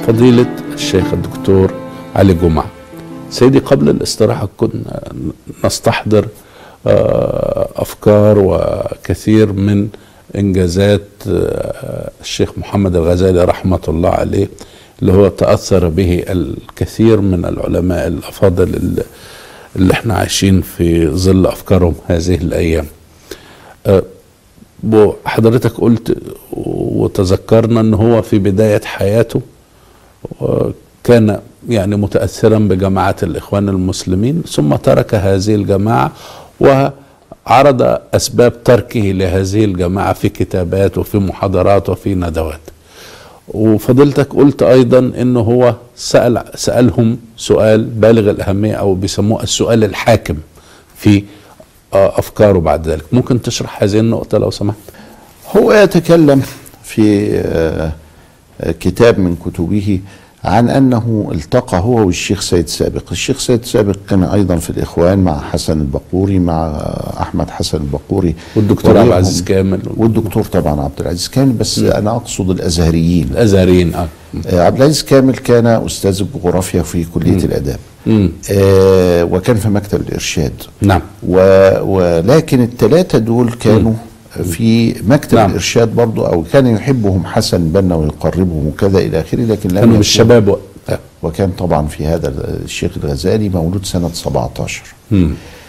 فضيلة الشيخ الدكتور علي جمعة سيدي قبل الاستراحة كنا نستحضر آه، أفكار وكثير من إنجازات آه، الشيخ محمد الغزالي رحمة الله عليه اللي هو تأثر به الكثير من العلماء الأفاضل اللي- اللي احنا عايشين في ظل أفكارهم هذه الأيام آه، وحضرتك قلت وتذكرنا ان هو في بداية حياته كان يعني متأثرا بجماعة الإخوان المسلمين ثم ترك هذه الجماعة وعرض أسباب تركه لهذه الجماعة في كتابات وفي محاضرات وفي ندوات وفضلتك قلت أيضا أنه هو سأل سألهم سؤال بالغ الأهمية أو بيسموه السؤال الحاكم في آه، أفكاره بعد ذلك ممكن تشرح هذه النقطة لو سمحت هو يتكلم في آه، آه، كتاب من كتبه عن انه التقى هو والشيخ سيد سابق، الشيخ سيد سابق كان ايضا في الاخوان مع حسن البقوري مع آه، احمد حسن البقوري والدكتور عبد وغيرهم. العزيز كامل والدكتور طبعا عبد العزيز كامل بس انا اقصد الازهريين الأزهريين آه. آه، عبد العزيز كامل كان استاذ الجغرافيا في كليه الاداب مم. آه، وكان في مكتب الارشاد نعم و... ولكن الثلاثة دول كانوا في مكتب نعم. نعم. الإرشاد برضو أو كان يحبهم حسن بنا ويقربهم وكذا إلى آخره لكن لم كانوا يكن- بالشباب وقتها وكان طبعا في هذا الشيخ الغزالي مولود سنة 17 مم.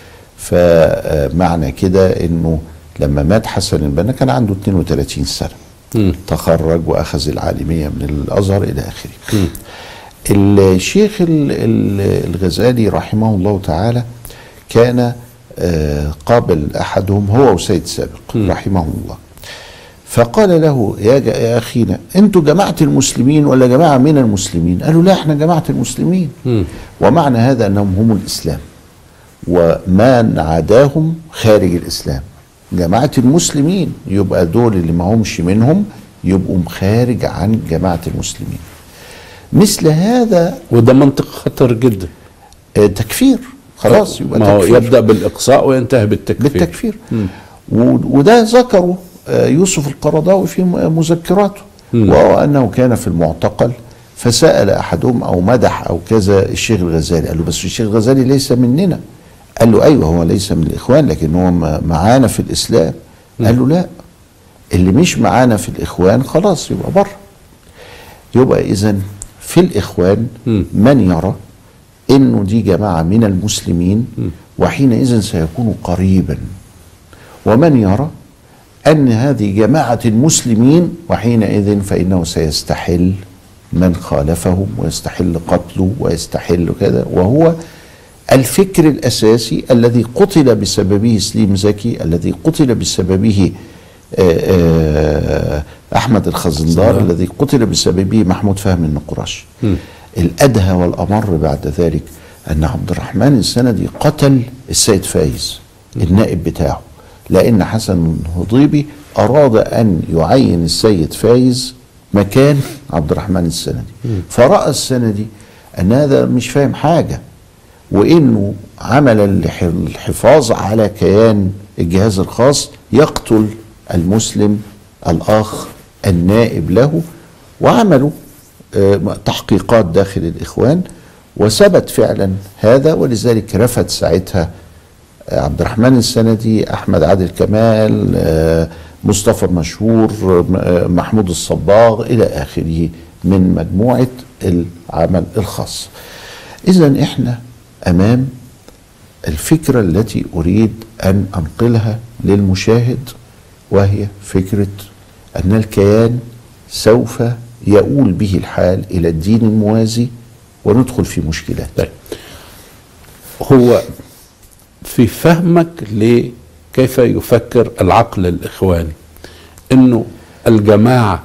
فمعنى كده انه لما مات حسن البنا كان عنده 32 سنه مم. تخرج واخذ العالميه من الازهر الى اخره الشيخ ال- ال- الغزالي رحمه الله تعالى كان آه، قابل احدهم هو وسيد سابق رحمه الله فقال له يا, ج- يا اخينا انتوا جماعه المسلمين ولا جماعه من المسلمين قالوا لا احنا جماعه المسلمين ومعنى هذا انهم هم الاسلام ومن عداهم خارج الاسلام جماعه المسلمين يبقى دول اللي ما همش منهم يبقوا خارج عن جماعه المسلمين مثل هذا وده منطق خطر جدا آه، تكفير خلاص يبقى ما هو تكفير يبدا بالاقصاء وينتهي بالتكفير بالتكفير و- وده ذكره آه، يوسف القرضاوي في م- مذكراته وهو انه كان في المعتقل فسال احدهم او مدح او كذا الشيخ الغزالي قال له بس الشيخ الغزالي ليس مننا قال له ايوه هو ليس من الاخوان لكن هو م- معانا في الاسلام قال له لا اللي مش معانا في الاخوان خلاص يبقى بره يبقى اذا في الاخوان من يرى انه دي جماعه من المسلمين وحينئذ سيكون قريبا ومن يرى ان هذه جماعه المسلمين وحينئذ فانه سيستحل من خالفهم ويستحل قتله ويستحل كذا وهو الفكر الاساسي الذي قتل بسببه سليم زكي الذي قتل بسببه آه، آه، احمد الخزندار خزندار. الذي قتل بسببه محمود فهمي النقراش الادهى والامر بعد ذلك ان عبد الرحمن السندي قتل السيد فايز النائب بتاعه لان حسن الهضيبي اراد ان يعين السيد فايز مكان عبد الرحمن السندي فراى السندي ان هذا مش فاهم حاجه وانه عمل الح- الحفاظ على كيان الجهاز الخاص يقتل المسلم الاخ النائب له وعملوا آه، تحقيقات داخل الاخوان وثبت فعلا هذا ولذلك رفض ساعتها آه، عبد الرحمن السندي احمد عادل كمال آه، مصطفى مشهور آه، محمود الصباغ الى اخره من مجموعه العمل الخاص اذا احنا امام الفكره التي اريد ان انقلها للمشاهد وهي فكره ان الكيان سوف يؤول به الحال الى الدين الموازي وندخل في مشكلات طيب هو في فهمك لكيف يفكر العقل الاخواني انه الجماعه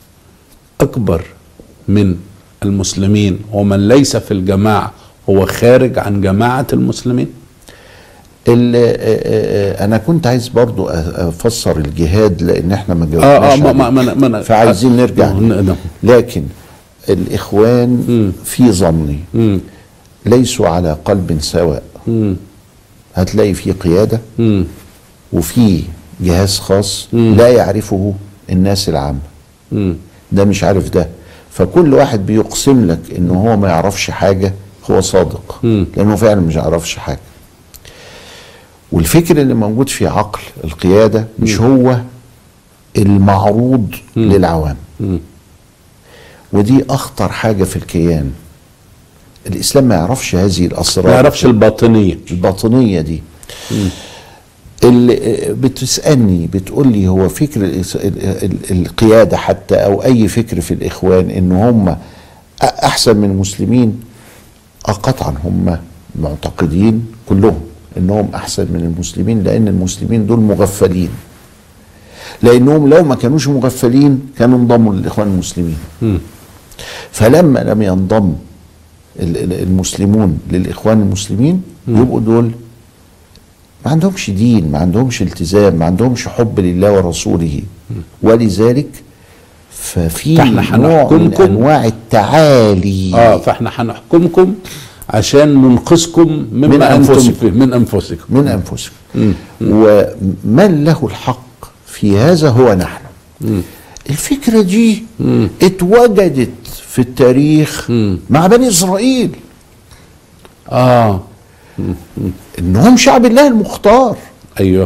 اكبر من المسلمين ومن ليس في الجماعه هو خارج عن جماعه المسلمين ال- آه، آه، آه، انا كنت عايز برضو أ- افسر الجهاد لان احنا ما اه اه جاوبناش ما ما عليه. ما, أنا- ما أنا- فعايزين نرجع آه، ليه. نقدم. لكن الاخوان مم. في ظني مم. ليسوا على قلب سواء مم. هتلاقي في قياده مم. وفي جهاز خاص مم. لا يعرفه الناس العامه مم. ده مش عارف ده فكل واحد بيقسم لك ان هو ما يعرفش حاجه هو صادق مم. لانه فعلا مش يعرفش حاجه والفكر اللي موجود في عقل القياده مش هو المعروض للعوام مم. ودي اخطر حاجه في الكيان الاسلام ما يعرفش هذه الاسرار ما يعرفش الباطنيه الباطنيه دي اللي بتسالني بتقول لي هو فكر الإس- ال- ال- القياده حتى او اي فكر في الاخوان ان هم أ- احسن من المسلمين اه قطعا هم معتقدين كلهم انهم احسن من المسلمين لان المسلمين دول مغفلين لانهم لو ما كانوش مغفلين كانوا انضموا للاخوان المسلمين مم. فلما لم ينضم ال- ال- المسلمون للاخوان المسلمين يبقوا دول ما عندهمش دين ما عندهمش التزام ما عندهمش حب لله ورسوله ولذلك ففي فإحنا نوع من هنحكمكم- انواع التعالي اه فاحنا هنحكمكم عشان ننقذكم مما من انتم أنفسكم. فيه من انفسكم من انفسكم ومن له الحق في هذا هو نحن الفكره دي اتوجدت في التاريخ مع بني اسرائيل اه انهم شعب الله المختار ايوه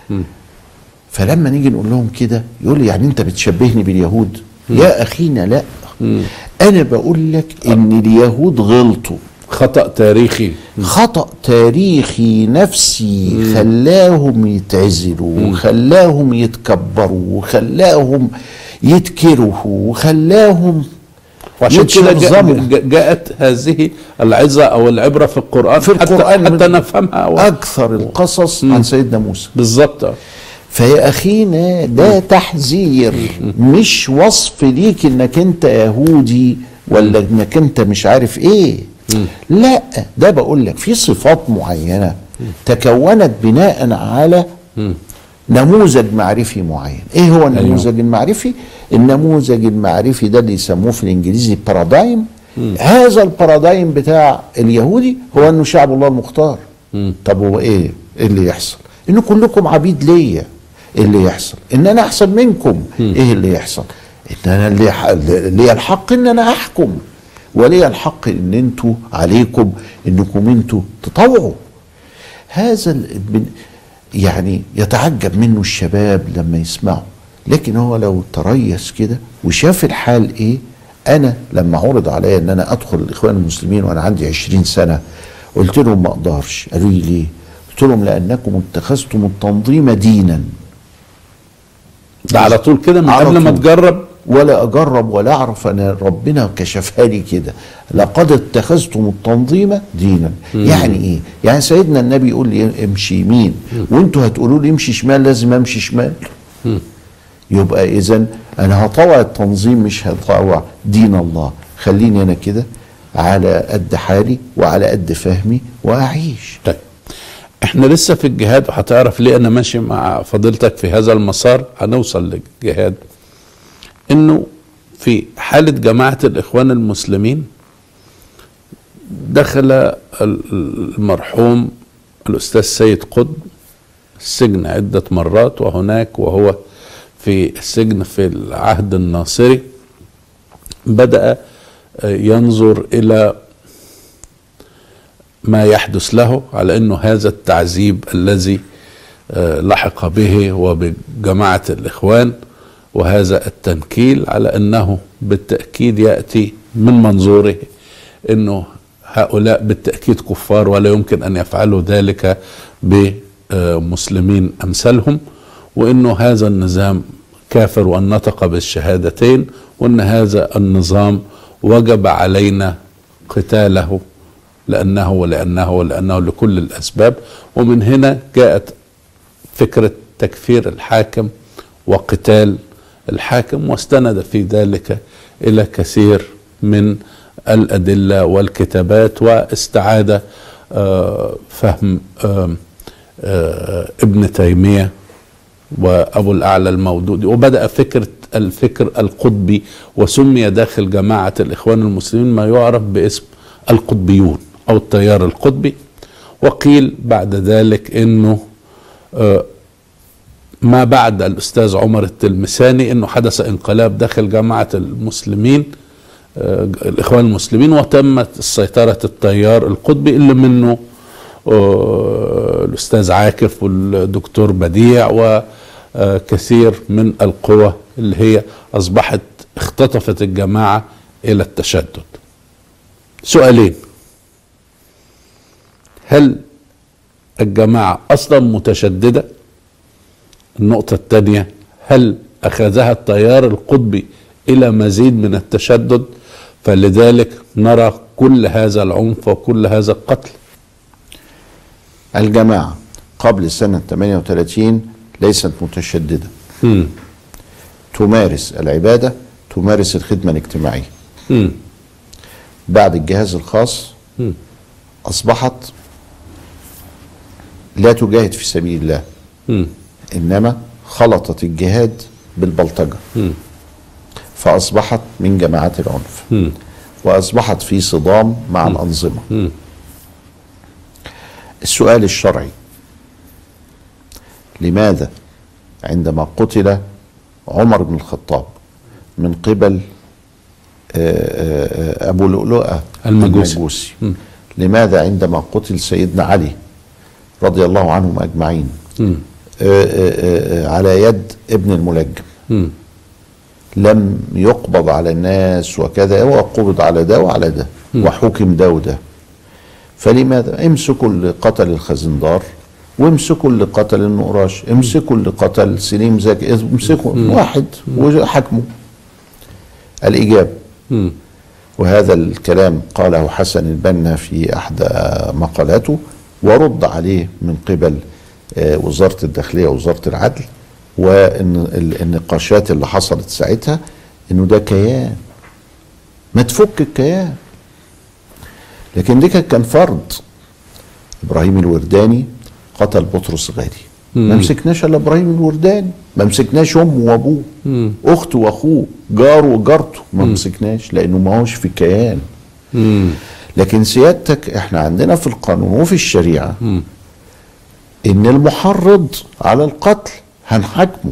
فلما نيجي نقول لهم كده يقول لي يعني انت بتشبهني باليهود يا اخينا لا انا بقول لك ان اليهود غلطوا خطا تاريخي خطأ تاريخي نفسي خلاهم يتعزلوا وخلاهم يتكبروا وخلاهم يتكرهوا وخلاهم وعشان كده جاء يتشرذموا. جاء- جاءت هذه العظه او العبره في القران في القرآن حتى, حتى من- نفهمها و... اكثر القصص عن سيدنا موسى بالظبط آه. فيا اخينا ده تحذير مش وصف ليك انك انت يهودي ولا انك انت مش عارف ايه لا ده بقول لك في صفات معينه تكونت بناء على نموذج معرفي معين ايه هو النموذج المعرفي النموذج المعرفي ده اللي يسموه في الانجليزي بارادايم هذا البارادايم بتاع اليهودي هو انه شعب الله المختار طب هو ايه ايه اللي يحصل ان كلكم عبيد ليا ايه اللي يحصل ان انا احسن منكم ايه اللي يحصل ان انا لي ح- ليا الحق ان انا احكم ولي الحق ان انتوا عليكم انكم انتوا تطوعوا هذا ال- بن- يعني يتعجب منه الشباب لما يسمعوا لكن هو لو تريث كده وشاف الحال ايه انا لما عرض عليا ان انا ادخل الاخوان المسلمين وانا عندي عشرين سنه قلت لهم ما اقدرش قالوا لي ليه قلت لهم لانكم اتخذتم التنظيم دينا ده على طول كده من على قبل ما طول. تجرب ولا اجرب ولا اعرف انا ربنا كشفها لي كده لقد اتخذتم التنظيم دينا يعني ايه يعني سيدنا النبي يقول لي امشي يمين وانتوا هتقولوا لي امشي شمال لازم امشي شمال يبقى اذا انا هطوع التنظيم مش هطوع دين الله خليني انا كده على قد حالي وعلى قد فهمي واعيش طيب احنا لسه في الجهاد وهتعرف ليه انا ماشي مع فضيلتك في هذا المسار هنوصل للجهاد انه في حالة جماعة الاخوان المسلمين دخل ال- المرحوم الاستاذ سيد قطب السجن عدة مرات وهناك وهو في السجن في العهد الناصري بدأ آه، ينظر إلى ما يحدث له على انه هذا التعذيب الذي آه، لحق به وبجماعه الاخوان وهذا التنكيل على انه بالتاكيد ياتي من منظوره انه هؤلاء بالتاكيد كفار ولا يمكن ان يفعلوا ذلك بمسلمين امثالهم وانه هذا النظام كافر وان نطق بالشهادتين وان هذا النظام وجب علينا قتاله لأنه ولأنه ولأنه لكل الأسباب ومن هنا جاءت فكرة تكفير الحاكم وقتال الحاكم واستند في ذلك إلى كثير من الأدلة والكتابات واستعاد آه، فهم آه، آه، ابن تيمية وابو الاعلى المودودي وبدا فكره الفكر القطبي وسمي داخل جماعه الاخوان المسلمين ما يعرف باسم القطبيون او التيار القطبي وقيل بعد ذلك انه آه، ما بعد الاستاذ عمر التلمساني انه حدث انقلاب داخل جماعه المسلمين آه، الاخوان المسلمين وتمت السيطره التيار القطبي اللي منه آه، الاستاذ عاكف والدكتور بديع وكثير من القوى اللي هي اصبحت اختطفت الجماعه الى التشدد سؤالين هل الجماعه اصلا متشدده النقطه الثانيه هل اخذها التيار القطبي الى مزيد من التشدد فلذلك نرى كل هذا العنف وكل هذا القتل الجماعة قبل سنة 38 ليست متشددة مم. تمارس العبادة تمارس الخدمة الاجتماعية مم. بعد الجهاز الخاص مم. أصبحت لا تجاهد في سبيل الله مم. إنما خلطت الجهاد بالبلطجة مم. فأصبحت من جماعات العنف مم. وأصبحت في صدام مع الأنظمة مم. السؤال الشرعي لماذا عندما قتل عمر بن الخطاب من قبل آه، آه، أبو لؤلؤة المجوسي. المجوسي لماذا عندما قتل سيدنا علي رضي الله عنهم أجمعين مم. آه، آه، آه، على يد ابن الملجم مم. لم يقبض على الناس وكذا وقبض على ده وعلى ده وحكم ده وده فلماذا امسكوا اللي قتل الخزندار وامسكوا اللي قتل النقراش امسكوا اللي قتل سليم زكي امسكوا واحد وحكموا الإجابة مم. وهذا الكلام قاله حسن البنا في احدى مقالاته ورد عليه من قبل آه، وزاره الداخليه ووزاره العدل والنقاشات اللي حصلت ساعتها انه ده كيان ما تفك الكيان لكن دي كان فرض ابراهيم الورداني قتل بطرس غالي ما مسكناش الا ابراهيم الورداني ما مسكناش امه وابوه اخته واخوه جاره وجارته ما مسكناش لانه ما هوش في كيان مم. لكن سيادتك احنا عندنا في القانون وفي الشريعه مم. ان المحرض على القتل هنحاكمه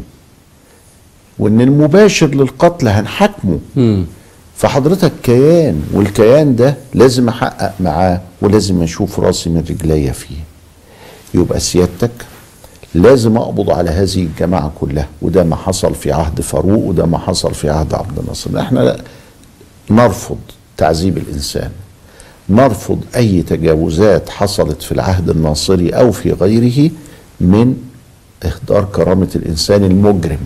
وان المباشر للقتل هنحاكمه مم. فحضرتك كيان والكيان ده لازم احقق معاه ولازم اشوف راسي من رجليا فيه يبقى سيادتك لازم اقبض على هذه الجماعه كلها وده ما حصل في عهد فاروق وده ما حصل في عهد عبد الناصر احنا لا نرفض تعذيب الانسان نرفض اي تجاوزات حصلت في العهد الناصري او في غيره من اهدار كرامه الانسان المجرم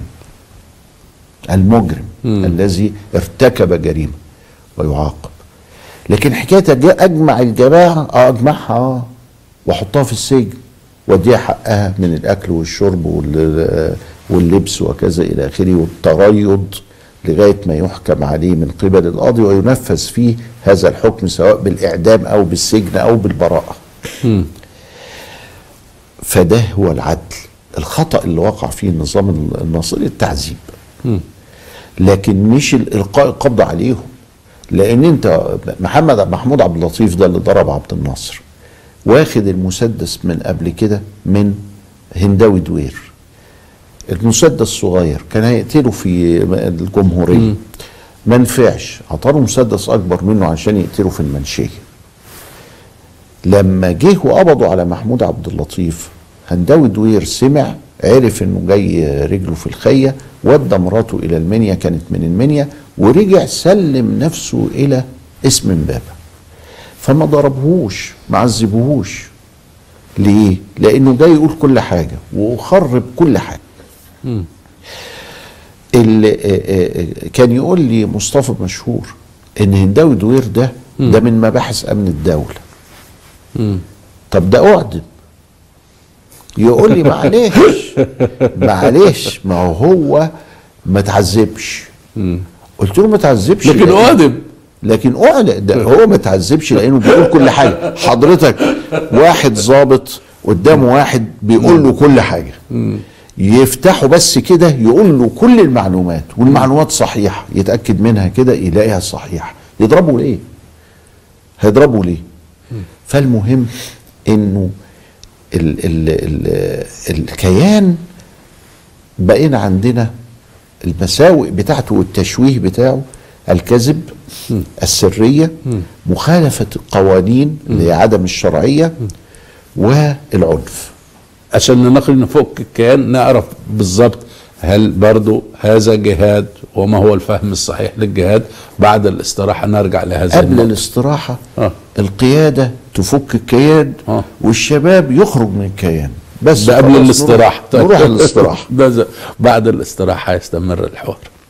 المجرم مم. الذي ارتكب جريمه ويعاقب لكن حكايه أج- اجمع الجماعه اه اجمعها اه واحطها في السجن واديها حقها من الاكل والشرب وال- واللبس وكذا الى اخره والتريض لغايه ما يحكم عليه من قبل القاضي وينفذ فيه هذا الحكم سواء بالاعدام او بالسجن او بالبراءه. فده هو العدل الخطا اللي وقع فيه النظام الناصري التعذيب. لكن مش القاء القبض عليهم لان انت محمد محمود عبد اللطيف ده اللي ضرب عبد الناصر واخد المسدس من قبل كده من هنداوي دوير المسدس صغير كان هيقتله في الجمهوريه ما نفعش عطاله مسدس اكبر منه عشان يقتله في المنشيه لما جه وقبضوا على محمود عبد اللطيف هنداوي دوير سمع عرف انه جاي رجله في الخيه ودى مراته الى المنيا كانت من المنيا ورجع سلم نفسه الى اسم امبابه فما ضربهوش ما عذبوهوش ليه؟ لانه جاي يقول كل حاجه وخرب كل حاجه اللي آه، آه، كان يقول لي مصطفى مشهور ان هنداوي دوير ده ده من مباحث امن الدوله طب ده اعدم يقول لي معلش معلش ما هو هو ما تعذبش قلت له ما تعذبش لكن لأن- أعدم. لكن اعلن ده هو ما تعذبش لانه بيقول كل حاجه حضرتك واحد ظابط قدامه واحد بيقول له كل حاجه يفتحه بس كده يقول له كل المعلومات والمعلومات صحيحه يتاكد منها كده يلاقيها صحيحه يضربه ليه هيضربه ليه فالمهم انه ال ال ال الكيان بقينا عندنا المساوئ بتاعته والتشويه بتاعه الكذب السريه مخالفه القوانين اللي هي عدم الشرعيه والعنف عشان ننقل نفك الكيان نعرف بالظبط هل برضو هذا جهاد وما هو الفهم الصحيح للجهاد بعد الاستراحة نرجع لهذا قبل النقطة. الاستراحه آه. القياده تفك الكيان آه. والشباب يخرج من الكيان بس ده قبل خلاص الاستراحة نروح, نروح الاستراحه ده ز- بعد الاستراحة يستمر الحوار